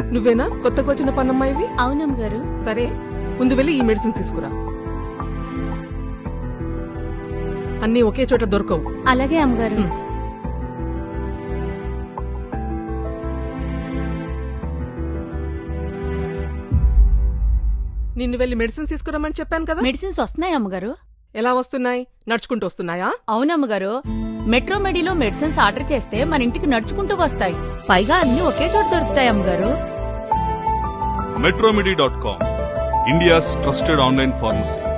నువ్వేనా కొత్తగా వచ్చిన పన్నమ్మాయివి అవునమ్మగారు సరే ముందు వెళ్ళి ఈ మెడిసిన్ తీసుకురా అన్నీ ఒకే చోట దొరకవు అలాగే అమ్మగారు ఉమ్. నిన్ను వెళ్ళి మెడిసిన్ తీసుకురమ్మని చెప్పాను కదా మెడిసిన్స్ వస్తున్నాయి అమ్మగారు ఎలా వస్తున్నాయి నడుచుకుంటూ వస్తున్నాయా అవునమ్మగారు మెట్రో మెడిలో మెడిసిన్స్ ఆర్డర్ చేస్తే మన ఇంటికి నడుచుకుంటూ వస్తాయి పైగా అన్ని ఒకే చోట దొరుకుతాయి అమ్మగారు metromedy.com, India's trusted online pharmacy.